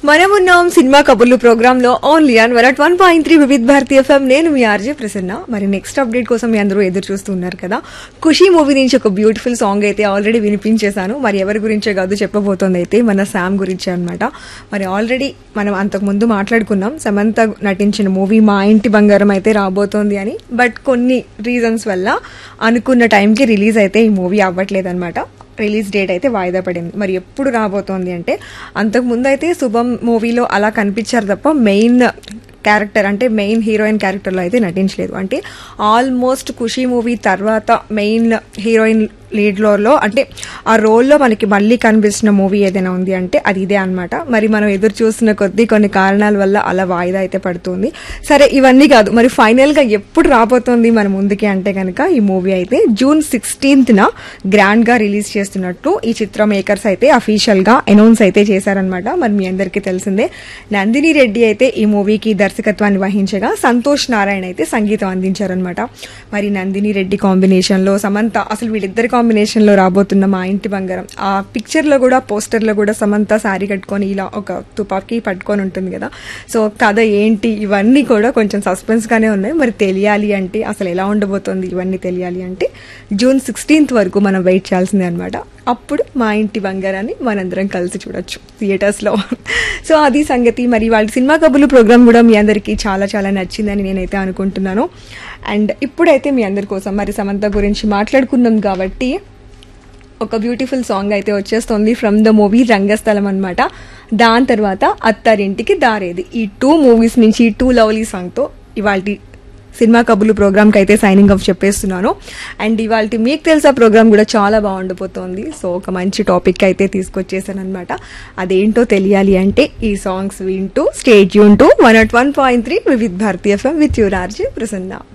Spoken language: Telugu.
మనమున్నాం సినిమా కబుర్లు ప్రోగ్రామ్ లో only on one one point three Vividh Bharatiya FM నేను మీ ఆర్జే ప్రసన్న మరి నెక్స్ట్ అప్డేట్ కోసం మీ అందరూ ఎదురు చూస్తున్నారు కదా ఖుషి మూవీ నుంచి ఒక బ్యూటిఫుల్ సాంగ్ అయితే ఆల్రెడీ వినిపించేశాను మరి ఎవరి గురించే కాదు చెప్పబోతోంది అయితే మన శామ్ గురించే అనమాట మరి ఆల్రెడీ మనం అంతకు ముందు మాట్లాడుకున్నాం సమంత నటించిన మూవీ మా ఇంటి బంగారం అయితే రాబోతోంది అని బట్ కొన్ని రీజన్స్ వల్ల అనుకున్న టైంకి రిలీజ్ అయితే ఈ మూవీ అవ్వట్లేదు అనమాట రిలీజ్ డేట్ అయితే వాయిదా పడింది మరి ఎప్పుడు రాబోతోంది అంటే అంతకు ముందు అయితే శుభం మూవీలో అలా కనిపించారు తప్ప మెయిన్ క్యారెక్టర్ అంటే మెయిన్ హీరోయిన్ క్యారెక్టర్లో అయితే నటించలేదు అంటే ఆల్మోస్ట్ ఖుషి మూవీ తర్వాత మెయిన్ హీరోయిన్ లీడ్ రోల్లో అంటే ఆ రోల్లో మనకి మళ్ళీ కనిపిస్తున్న మూవీ ఏదైనా ఉంది అంటే అది ఇదే అనమాట మరి మనం ఎదురు చూస్తున్న కొద్దీ కొన్ని కారణాల వల్ల అలా వాయిదా అయితే పడుతుంది సరే ఇవన్నీ కాదు మరి ఫైనల్గా ఎప్పుడు రాబోతోంది మన ముందుకి అంటే కనుక ఈ మూవీ అయితే జూన్ సిక్స్టీన్త్న గ్రాండ్గా రిలీజ్ చేస్తున్నట్టు ఈ చిత్ర మేకర్స్ అయితే అఫీషియల్గా అనౌన్స్ అయితే చేశారనమాట మరి మీ అందరికీ తెలిసిందే నందిని రెడ్డి అయితే ఈ మూవీకి దర్శకత్వాన్ని వహించగా సంతోష్ నారాయణ అయితే సంగీతం అందించారనమాట మరి నందిని రెడ్డి కాంబినేషన్లో సమంత అసలు వీళ్ళిద్దరి కాంబినేషన్లో రాబోతున్న మా ఇంటి బంగారం ఆ పిక్చర్లో కూడా పోస్టర్లో కూడా సమంత శారీ కట్టుకొని ఇలా ఒక తుపాకీ పట్టుకొని ఉంటుంది కదా సో కథ ఏంటి ఇవన్నీ కూడా కొంచెం సస్పెన్స్గానే ఉన్నాయి మరి తెలియాలి అంటే అసలు ఎలా ఉండబోతోంది ఇవన్నీ తెలియాలి అంటే జూన్ సిక్స్టీన్త్ వరకు మనం వెయిట్ చేయాల్సిందే అనమాట అప్పుడు మా ఇంటి బంగారాన్ని మనందరం కలిసి చూడొచ్చు థియేటర్స్లో సో అది సంగతి మరి వాళ్ళ సినిమా కబుర్లు ప్రోగ్రామ్ కూడా మీ అందరికీ చాలా చాలా నచ్చిందని నేనైతే అనుకుంటున్నాను అండ్ ఇప్పుడైతే మీ అందరి కోసం మరి సమంత గురించి మాట్లాడుకున్నాం కాబట్టి ఒక బ్యూటిఫుల్ సాంగ్ అయితే వచ్చేస్తుంది ఫ్రమ్ ద మూవీ రంగస్థలం అనమాట దాని తర్వాత అత్తారింటికి దారేది ఈ టూ మూవీస్ నుంచి ఈ టూ లవ్లీ సాంగ్తో ఇవాళ సినిమా కబుర్లు ప్రోగ్రామ్కి అయితే సైనింగ్ ఆఫ్ చెప్పేస్తున్నాను అండ్ ఇవాళ మీకు తెలుసా ప్రోగ్రామ్ కూడా చాలా బాగుండిపోతుంది సో ఒక మంచి టాపిక్ అయితే తీసుకొచ్చేసాను అనమాట అదేంటో తెలియాలి అంటే ఈ సాంగ్స్ వింటూ stay tuned to one at one point three Vividh Bharatiya FM with your RJ Prasanna